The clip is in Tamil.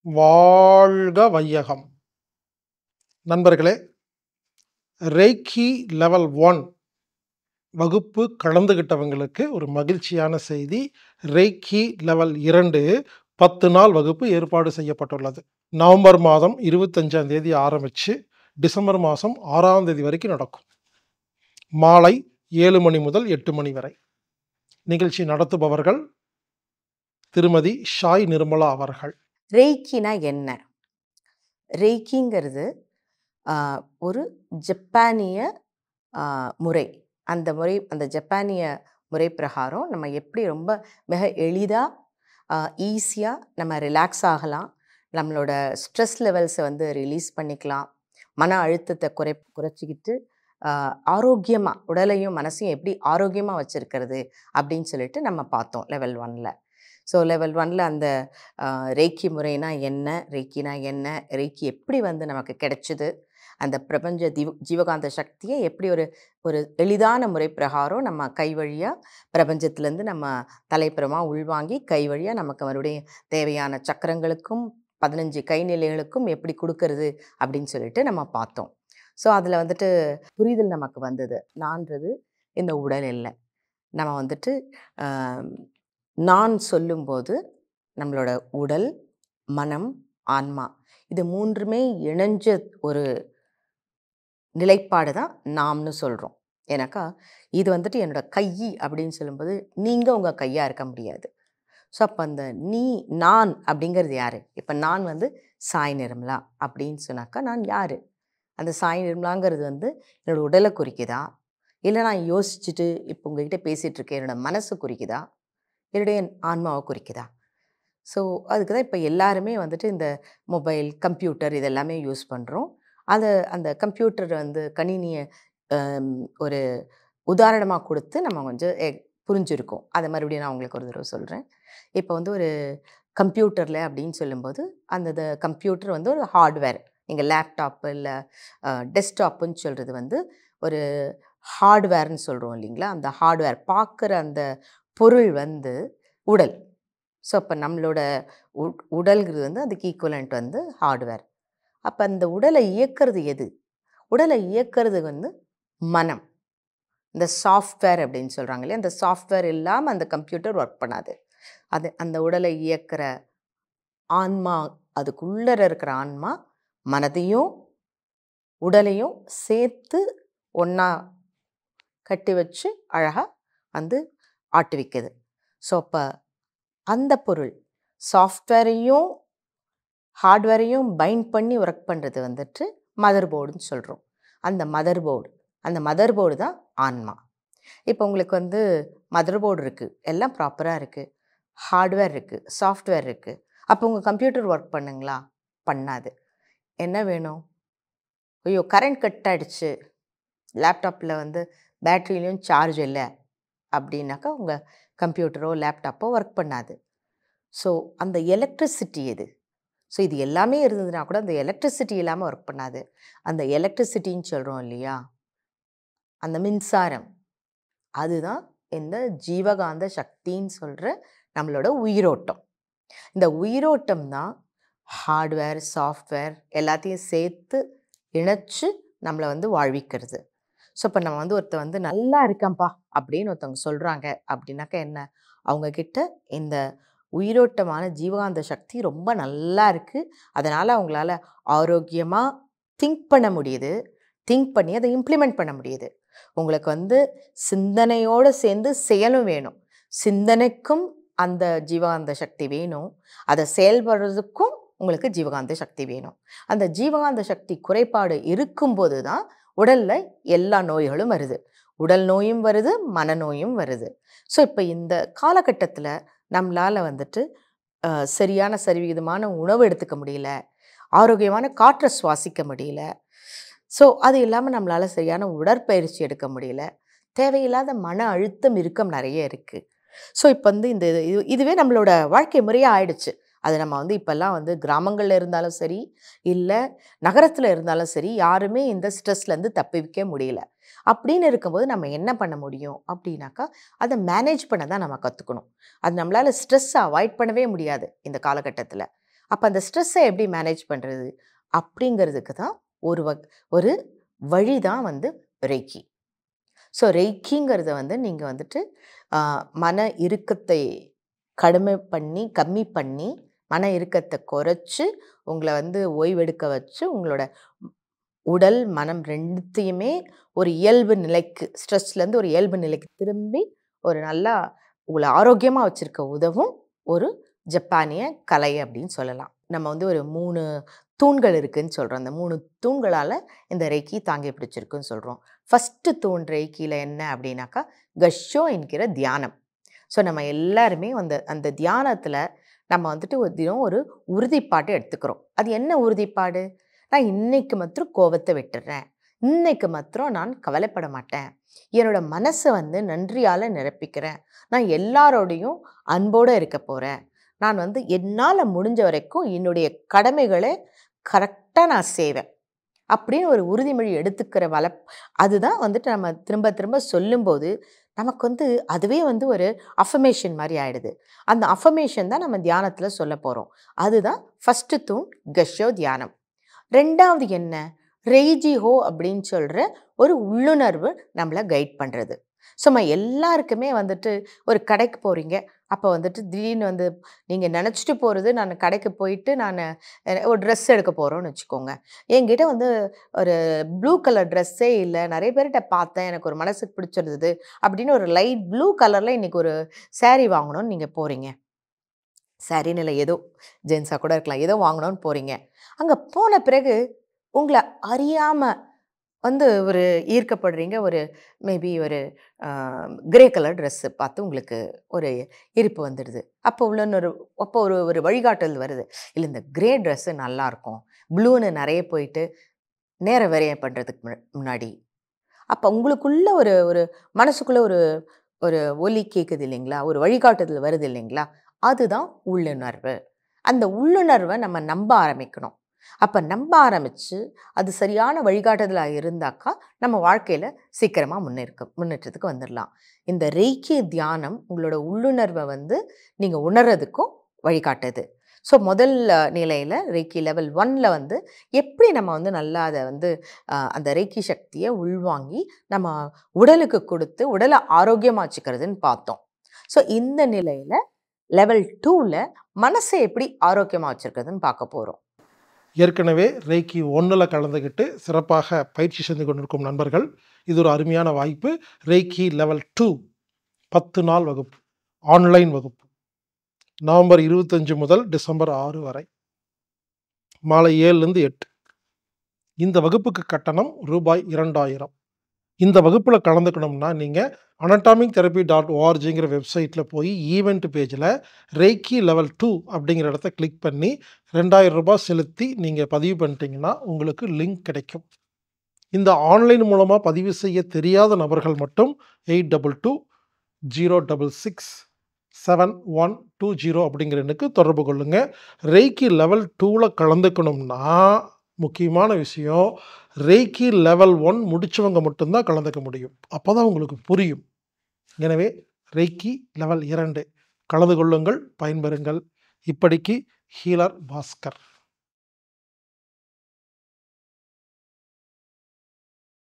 வாழ்க வையகம் நண்பர்களே ரெய்கி லெவல் ஒன் வகுப்பு கலந்துகிட்டவங்களுக்கு ஒரு மகிழ்ச்சியான செய்தி ரெய்கி லெவல் இரண்டு பத்து நாள் வகுப்பு ஏற்பாடு செய்யப்பட்டுள்ளது நவம்பர் மாதம் இருபத்தஞ்சாம் தேதி ஆரம்பித்து டிசம்பர் மாதம் ஆறாம் தேதி வரைக்கும் நடக்கும் மாலை ஏழு மணி முதல் எட்டு மணி வரை நிகழ்ச்சி நடத்துபவர்கள் திருமதி ஷாய் நிர்மலா அவர்கள் ரெய்க்கினா என்ன ரெய்க்கிங்கிறது ஆஹ், ஒரு ஜப்பானிய ஆஹ், முறை அந்த முறை அந்த ஜப்பானிய முறை பிரகாரம் நம்ம எப்படி ரொம்ப மிக எளிதாக ஈஸியாக நம்ம ரிலாக்ஸ் ஆகலாம் நம்மளோட ஸ்ட்ரெஸ் லெவல்ஸை வந்து ரிலீஸ் பண்ணிக்கலாம் மன அழுத்தத்தை குறை குறைச்சிக்கிட்டு ஆரோக்கியமாக உடலையும் மனசையும் எப்படி ஆரோக்கியமாக வச்சுருக்கிறது அப்படின்னு சொல்லிட்டு நம்ம பார்த்தோம் லெவல் ஒன்ல ஸோ லெவல் ஒன்ல அந்த ஆஹ், ரேக்கி முறைனா என்ன ரேக்கினா என்ன ரேக்கி எப்படி வந்து நமக்கு கிடைச்சிது அந்த பிரபஞ்ச ஜீவ ஜீவகாந்த சக்தியை எப்படி ஒரு ஒரு எளிதான முறை பிரகாரம் நம்ம கை வழியாக பிரபஞ்சத்திலேருந்து நம்ம தலைப்புறமாக உள்வாங்கி கை வழியாக நமக்கு மறுபடியும் தேவையான சக்கரங்களுக்கும் பதினஞ்சு கை நிலைகளுக்கும் எப்படி கொடுக்கறது அப்படின்னு சொல்லிட்டு நம்ம பார்த்தோம் ஸோ அதில் வந்துட்டு புரிதல் நமக்கு வந்தது நான்றது இந்த உடல் இல்லை நம்ம வந்துட்டு ஆம், நான் சொல்லும்போது நம்மளோட உடல் மனம் ஆன்மா இது மூன்றுமே இணைஞ்ச ஒரு நிலைப்பாடு தான் நாம்னு சொல்கிறோம் ஏன்னாக்கா இது வந்துட்டு என்னோட கை அப்படின்னு சொல்லும்போது நீங்கள் உங்கள் கையாக இருக்க முடியாது ஸோ அப்போ அந்த நீ நான் அப்படிங்கிறது யார் இப்போ நான் வந்து சாய் நிர்மலா அப்படின்னு சொன்னாக்கா நான் யார் அந்த சாய் நிர்மலாங்கிறது வந்து என்னோட உடலை குறிக்குதா இல்லை நான் யோசிச்சுட்டு இப்போ உங்ககிட்ட பேசிகிட்டு இருக்கேன் என்னோட மனசு குறிக்குதா என்னுடைய ஆன்மாவை குறிக்குதா ஸோ அதுக்கு தான் இப்போ எல்லாருமே வந்துட்டு இந்த மொபைல் கம்ப்யூட்டர் இதெல்லாமே யூஸ் பண்ணுறோம் அதை அந்த கம்ப்யூட்டர் வந்து கணினியை ஆம், ஒரு உதாரணமாக கொடுத்து நம்ம கொஞ்சம் எ- புரிஞ்சிருக்கோம் அதை மறுபடியும் நான் உங்களுக்கு ஒரு தடவை சொல்கிறேன் இப்போ வந்து ஒரு கம்ப்யூட்டரில் அப்படின்னு சொல்லும்போது அந்த கம்ப்யூட்டர் வந்து ஒரு ஹார்ட்வேர் நீங்கள் லேப்டாப்பு இல்லை டெஸ்க்டாப்புன்னு சொல்கிறது வந்து ஒரு ஹார்ட்வேர்னு சொல்கிறோம் இல்லைங்களா அந்த ஹார்ட்வேர் பார்க்குற அந்த பொருள் வந்து உடல் ஸோ அப்போ நம்மளோட உ- உடல்ங்கிறது வந்து அதுக்கு ஈக்குவலண்ட் வந்து ஹார்ட்வேர் அப்போ அந்த உடலை இயக்கிறது எது உடலை இயக்கிறது வந்து மனம் இந்த சாஃப்ட்வேர் அப்படின்னு சொல்கிறாங்க இல்லையா அந்த சாஃப்ட்வேர் இல்லாமல் அந்த கம்ப்யூட்டர் ஒர்க் பண்ணாது அது அந்த உடலை இயக்கிற ஆன்மா அதுக்குள்ளே இருக்கிற ஆன்மா மனதையும் உடலையும் சேர்த்து ஒன்றா கட்டி வச்சு அழகாக வந்து ஆட்டுவிக்குது ஸோ அப்போ அந்த பொருள் சாஃப்ட்வேரையும் ஹார்ட்வேரையும் பைண்ட் பண்ணி ஒர்க் பண்ணுறது வந்துட்டு மதர் போர்டுன்னு சொல்கிறோம் அந்த மதர் போர்டு அந்த மதர் போர்டு தான் ஆன்மா இப்போ உங்களுக்கு வந்து மதர் போர்டு இருக்குது எல்லாம் ப்ராப்பராக இருக்குது ஹார்ட்வேர் இருக்குது சாஃப்ட்வேர் இருக்குது அப்போ உங்கள் கம்ப்யூட்டர் ஒர்க் பண்ணுங்களா பண்ணாது என்ன வேணும் ஐயோ கரண்ட் கட் ஆயிடுச்சு லேப்டாப்பில் வந்து பேட்டரியிலையும் சார்ஜ் இல்லை அப்படின்னாக்கா உங்கள் கம்ப்யூட்டரோ லேப்டாப்போ ஒர்க் பண்ணாது ஸோ அந்த எலக்ட்ரிசிட்டி எது ஸோ இது எல்லாமே இருந்ததுன்னா கூட அந்த எலக்ட்ரிசிட்டி இல்லாமல் ஒர்க் பண்ணாது அந்த எலக்ட்ரிசிட்டின்னு சொல்கிறோம் இல்லையா அந்த மின்சாரம் அதுதான் இந்த ஜீவகாந்த சக்தின்னு சொல்கிற நம்மளோட உயிரோட்டம் இந்த உயிரோட்டம் தான் ஹார்ட்வேர் சாஃப்ட்வேர் எல்லாத்தையும் சேர்த்து இணைச்சு நம்மளை வந்து வாழ்விக்கிறது ஸோ இப்போ நம்ம வந்து ஒருத்தர் வந்து நல்லா இருக்கேன்ப்பா அப்படின்னு ஒருத்தவங்க சொல்கிறாங்க அப்படின்னாக்கா என்ன அவங்க கிட்ட இந்த உயிரோட்டமான ஜீவகாந்த சக்தி ரொம்ப நல்லா இருக்குது அதனால் அவங்களால ஆரோக்கியமாக திங்க் பண்ண முடியுது திங்க் பண்ணி அதை இம்ப்ளிமெண்ட் பண்ண முடியுது உங்களுக்கு வந்து சிந்தனையோடு சேர்ந்து செயலும் வேணும் சிந்தனைக்கும் அந்த ஜீவகாந்த சக்தி வேணும் அதை செயல்படுறதுக்கும் உங்களுக்கு ஜீவகாந்த சக்தி வேணும் அந்த ஜீவகாந்த சக்தி குறைபாடு இருக்கும்போது தான் உடலில் எல்லா நோய்களும் வருது உடல் நோயும் வருது மனநோயும் வருது ஸோ இப்போ இந்த காலகட்டத்தில் நம்மளால் வந்துட்டு அஹ், சரியான சரிவிகிதமான உணவு எடுத்துக்க முடியல ஆரோக்கியமான காற்றை சுவாசிக்க முடியல ஸோ அது இல்லாமல் நம்மளால் சரியான உடற்பயிற்சி எடுக்க முடியல தேவையில்லாத மன அழுத்தம் இறுக்கம் நிறைய இருக்குது ஸோ இப்போ வந்து இந்த இது இது- இதுவே நம்மளோட வாழ்க்கை முறையாக ஆயிடுச்சு அது நம்ம வந்து இப்போல்லாம் வந்து கிராமங்களில் இருந்தாலும் சரி இல்லை நகரத்தில் இருந்தாலும் சரி யாருமே இந்த ஸ்ட்ரெஸ்லேருந்து தப்பிக்க முடியல அப்படின்னு இருக்கும்போது நம்ம என்ன பண்ண முடியும் அப்படின்னாக்கா அதை மேனேஜ் பண்ண தான் நம்ம கற்றுக்கணும் அது நம்மளால் ஸ்ட்ரெஸ்ஸை அவாய்ட் பண்ணவே முடியாது இந்த காலகட்டத்தில் அப்போ அந்த ஸ்ட்ரெஸ்ஸை எப்படி மேனேஜ் பண்ணுறது அப்படிங்கிறதுக்கு தான் ஒரு வக் ஒரு வழி தான் வந்து ரெய்க்கி ஸோ ரெய்க்கிங்கிறத வந்து நீங்கள் வந்துட்டு ஆ, மன இறுக்கத்தை கடுமை பண்ணி கம்மி பண்ணி மன இறுக்கத்தை குறைச்சு உங்களை வந்து ஓய்வெடுக்க வச்சு உங்களோட உடல் மனம் ரெண்டுத்தையுமே ஒரு இயல்பு நிலைக்கு ஸ்ட்ரெஸ்லேருந்து ஒரு இயல்பு நிலைக்கு திரும்பி ஒரு நல்லா உங்களை ஆரோக்கியமாக வச்சுருக்க உதவும் ஒரு ஜப்பானிய கலை அப்படின்னு சொல்லலாம் நம்ம வந்து ஒரு மூணு தூண்கள் இருக்குன்னு சொல்கிறோம் அந்த மூணு தூண்களால் இந்த ரெய்க்கி தாங்கி பிடிச்சிருக்குன்னு சொல்கிறோம் ஃபஸ்ட்டு தூண் ரெய்க்கியில் என்ன அப்படின்னாக்கா கஷோ என்கிற தியானம் ஸோ நம்ம எல்லாருமே அந்த அந்த தியானத்தில் நம்ம வந்துட்டு ஒரு தினம் ஒரு உறுதிப்பாடு எடுத்துக்கிறோம் அது என்ன உறுதிப்பாடு நான் இன்னைக்கு மாத்திரம் கோவத்தை விட்டுறேன் இன்னைக்கு மாத்திரம் நான் கவலைப்பட மாட்டேன் என்னோட மனசை வந்து நன்றியால் நிரப்பிக்கிறேன் நான் எல்லாரோடையும் அன்போடு இருக்க போகிறேன் நான் வந்து என்னால் முடிஞ்ச வரைக்கும் என்னுடைய கடமைகளை கரெக்டாக நான் செய்வேன் அப்படின்னு ஒரு உறுதிமொழி எடுத்துக்கிற வள அதுதான் வந்துட்டு நம்ம திரும்ப திரும்ப சொல்லும்போது நமக்கு வந்து அதுவே வந்து ஒரு அஃபமேஷன் மாதிரி ஆயிடுது அந்த அஃபமேஷன் தான் நம்ம தியானத்தில் சொல்ல போகிறோம் அதுதான் ஃபஸ்ட்டு தூண் கஷோ தியானம் ரெண்டாவது என்ன ரெய்ஜி ஹோ அப்படின்னு சொல்கிற ஒரு உள்ளுணர்வு நம்மளை கைட் பண்ணுறது சும்மா எல்லாருக்குமே வந்துட்டு ஒரு கடைக்கு போகிறீங்க அப்போ வந்துட்டு திடீர்னு வந்து நீங்கள் நினச்சிட்டு போகிறது நான் கடைக்கு போயிட்டு நான் ஒரு ட்ரெஸ் எடுக்க போகிறோன்னு வச்சுக்கோங்க என்கிட்ட வந்து ஒரு ப்ளூ கலர் ட்ரெஸ்ஸே இல்லை நிறைய பேர்கிட்ட பார்த்தேன் எனக்கு ஒரு மனசுக்கு பிடிச்சிருந்தது அப்படின்னு ஒரு லைட் ப்ளூ கலரில் இன்றைக்கி ஒரு saree வாங்கணும்னு நீங்கள் போகிறீங்க சாரின்னு இல்லை ஏதோ ஜென்ஸாக கூட இருக்கலாம் ஏதோ வாங்கணும்னு போகிறீங்க அங்கே போன பிறகு உங்களை அறியாமல் வந்து ஒரு ஈர்க்கப்படுறீங்க ஒரு மேபி ஒரு கிரே கலர் ட்ரெஸ்ஸு பார்த்து உங்களுக்கு ஒரு ஈர்ப்பு வந்துடுது அப்போ உள்ள ஒரு அப்போ ஒரு ஒரு வழிகாட்டுதல் வருது இல்லை இந்த கிரே ட்ரெஸ்ஸு நல்லாயிருக்கும் ப்ளூன்னு நிறைய போயிட்டு நேர விரயம் பண்ணுறதுக்கு முன்னாடி அப்போ உங்களுக்குள்ள ஒரு ஒரு மனசுக்குள்ள ஒரு ஒரு ஒலி கேட்குது இல்லைங்களா ஒரு வழிகாட்டுதல் வருது இல்லைங்களா அதுதான் உள்ளுணர்வு அந்த உள்ளுணர்வை நம்ம நம்ப ஆரம்பிக்கணும் அப்போ நம்ப ஆரம்பித்து அது சரியான வழிகாட்டுதலாக இருந்தாக்கா நம்ம வாழ்க்கையில் சீக்கிரமாக முன்னேற்க முன்னேற்றத்துக்கு வந்துடலாம் இந்த ரெய்க்கி தியானம் உங்களோட உள்ளுணர்வை வந்து நீங்கள் உணர்றதுக்கும் வழிகாட்டுது ஸோ முதல் நிலையில் ரெய்க்கி லெவல் ஒன்ல வந்து எப்படி நம்ம வந்து நல்லா அதை வந்து அஹ், அந்த ரெய்க்கி சக்தியை உள்வாங்கி நம்ம உடலுக்கு கொடுத்து உடலை ஆரோக்கியமாக வச்சுக்கிறதுன்னு பார்த்தோம் ஸோ இந்த நிலையில் லெவல் டூவில் மனசை எப்படி ஆரோக்கியமாக வச்சுருக்கிறதுன்னு பார்க்க போகிறோம் ஏற்கனவே ரேக்கி ஒன்றில் கலந்துக்கிட்டு சிறப்பாக பயிற்சி செஞ்சு கொண்டிருக்கும் நண்பர்கள் இது ஒரு அருமையான வாய்ப்பு ரேக்கி லெவல் டூ பத்து நாள் வகுப்பு ஆன்லைன் வகுப்பு நவம்பர் இருபத்தஞ்சு முதல் டிசம்பர் ஆறு வரை மாலை ஏழுலேருந்து எட்டு இந்த வகுப்புக்கு கட்டணம் ரூபாய் இரண்டாயிரம் இந்த வகுப்பில் கலந்துக்கணும்னா நீங்கள் அனட்டாமிக் தெரப்பி டாட் ஓஆர்ஜிங்கிற வெப்சைட்டில் போய் ஈவெண்ட் பேஜில் ரேக்கி லெவல் டூ அப்படிங்கிற இடத்த கிளிக் பண்ணி ரெண்டாயிரம் ரூபாய் செலுத்தி நீங்கள் பதிவு பண்ணிட்டீங்கன்னா உங்களுக்கு லிங்க் கிடைக்கும் இந்த ஆன்லைன் மூலமாக பதிவு செய்ய தெரியாத நபர்கள் மட்டும் eight double two zero double six seven one two zero அப்படிங்கிற எண்ணுக்கு தொடர்பு கொள்ளுங்கள் ரேக்கி லெவல் டூவில் கலந்துக்கணும்னா முக்கியமான விஷயம் ரேக்கி லெவல் ஒன் முடித்தவங்க மட்டும்தான் கலந்துக்க முடியும் அப்போ தான் உங்களுக்கு புரியும் எனவே ரேக்கி லெவல் இரண்டு கலந்து கொள்ளுங்கள் பயன்பெறுங்கள் இப்படிக்கு ஹீலர் பாஸ்கர்